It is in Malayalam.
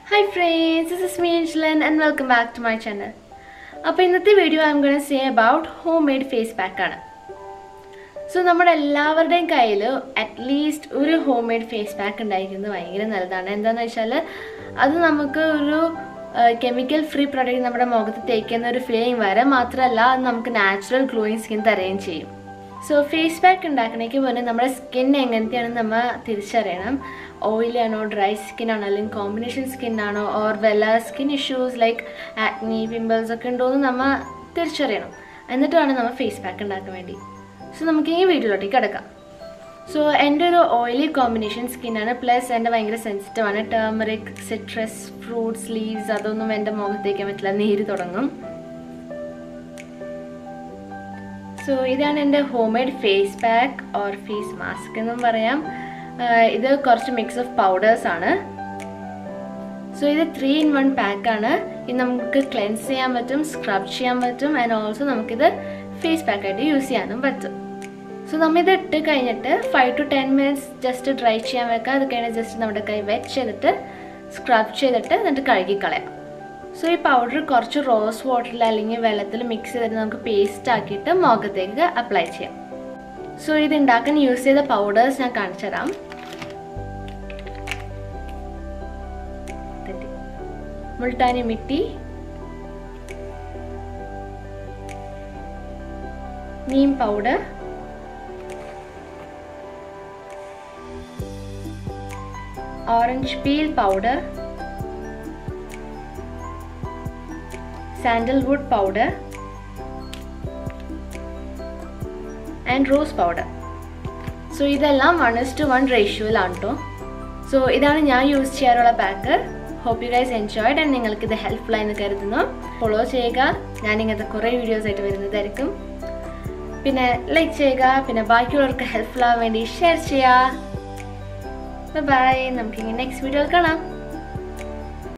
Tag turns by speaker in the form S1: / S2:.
S1: hi friends this is me ഇൻഷലൻ and welcome back to my channel അപ്പോൾ ഇന്നത്തെ video I'm gonna say about homemade face pack ആണ് സോ നമ്മുടെ എല്ലാവരുടെയും കയ്യിൽ അറ്റ്ലീസ്റ്റ് ഒരു ഹോം മെയ്ഡ് ഫേസ് പാക്ക് ഉണ്ടായിരിക്കുന്നത് ഭയങ്കര നല്ലതാണ് എന്താണെന്ന് വെച്ചാൽ അത് നമുക്ക് ഒരു കെമിക്കൽ ഫ്രീ പ്രൊഡക്റ്റ് നമ്മുടെ മുഖത്ത് തേക്കുന്ന ഒരു ഫീലിംഗ് വരെ മാത്രമല്ല അത് നമുക്ക് നാച്ചുറൽ ഗ്ലോയിങ് സ്കിൻ തരുകയും ചെയ്യും സോ ഫേസ് പാക്ക് ഉണ്ടാക്കണമെങ്കിൽ മുന്നേ നമ്മുടെ സ്കിൻ എങ്ങനത്തെയാണെന്ന് നമ്മൾ തിരിച്ചറിയണം ഓയിലി ആണോ ഡ്രൈ സ്കിൻ ആണോ അല്ലെങ്കിൽ കോമ്പിനേഷൻ സ്കിൻ ആണോ ഓർ വല്ല skin issues like acne pimples ഒക്കെ ഉണ്ടോ എന്ന് നമ്മൾ തിരിച്ചറിയണം എന്നിട്ട് വേണം നമ്മൾ ഫേസ് പാക്ക് ഉണ്ടാക്കാൻ വേണ്ടി സോ നമുക്ക് ഈ വീഡിയോയിലോട്ടേക്ക് കിടക്കാം സോ എൻ്റെ ഒരു ഓയിലി കോമ്പിനേഷൻ സ്കിന്നാണ് പ്ലസ് എൻ്റെ ഭയങ്കര സെൻസിറ്റീവ് ആണ് ടേമറിക് സിട്രസ് ഫ്രൂട്ട്സ് ലീവ്സ് അതൊന്നും എൻ്റെ മുഖത്തേക്കാൻ പറ്റില്ല നീര് തുടങ്ങും സോ ഇതാണ് എൻ്റെ homemade face pack or face mask എന്നും പറയാം ഇത് കുറച്ച് മിക്സ് ഓഫ് പൗഡേഴ്സ് ആണ് സോ ഇത് ത്രീ ഇൻ വൺ പാക്കാണ് ഇത് നമുക്ക് ക്ലെൻസ് ചെയ്യാൻ പറ്റും സ്ക്രബ് ചെയ്യാൻ പറ്റും ആൻഡ് ഓൾസോ നമുക്കിത് ഫേസ് പാക്കായിട്ട് യൂസ് ചെയ്യാനും പറ്റും സോ നമ്മൾ ഇത് ഇട്ട് കഴിഞ്ഞിട്ട് five to ten minutes just dry ചെയ്യാൻ വെക്കാം അത് കഴിഞ്ഞ് ജസ്റ്റ് നമ്മുടെ കൈ വെറ്റ് ചെയ്തിട്ട് സ്ക്രബ് ചെയ്തിട്ട് എന്നിട്ട് കഴുകി കളയാം സോ ഈ പൗഡർ കുറച്ച് റോസ് വാട്ടറിൽ അല്ലെങ്കിൽ വെള്ളത്തിൽ മിക്സ് ചെയ്തിട്ട് നമുക്ക് പേസ്റ്റ് ആക്കിയിട്ട് മുഖത്തേക്ക് അപ്ലൈ ചെയ്യാം സോ ഇത് ഉണ്ടാക്കാൻ യൂസ് ചെയ്ത പൗഡേഴ്സ് ഞാൻ കാണിച്ചു തരാം multani mitti neem powder orange peel powder sandalwood powder and rose powder so ഇതെല്ലാം വൺ ഇസ് ടു വൺ റേഷ്യോയിലാണ് കേട്ടോ സോ ഇതാണ് ഞാൻ യൂസ് ചെയ്യാറുള്ള pack hope you guys enjoyed and നിങ്ങൾക്ക് ഇത് ഹെൽപ്ഫുൾ ആയെന്ന് കരുതുന്നു ഫോളോ ചെയ്യുക ഞാൻ ഇങ്ങനത്തെ കുറേ വീഡിയോസ് ആയിട്ട് വരുന്നതായിരിക്കും പിന്നെ ലൈക്ക് ചെയ്യുക പിന്നെ ബാക്കിയുള്ളവർക്ക് ഹെൽപ്ഫുൾ ആവാൻ വേണ്ടി ഷെയർ ചെയ്യുക ബൈ നമുക്കിങ്ങനെ നെക്സ്റ്റ് വീഡിയോയിൽ കാണാം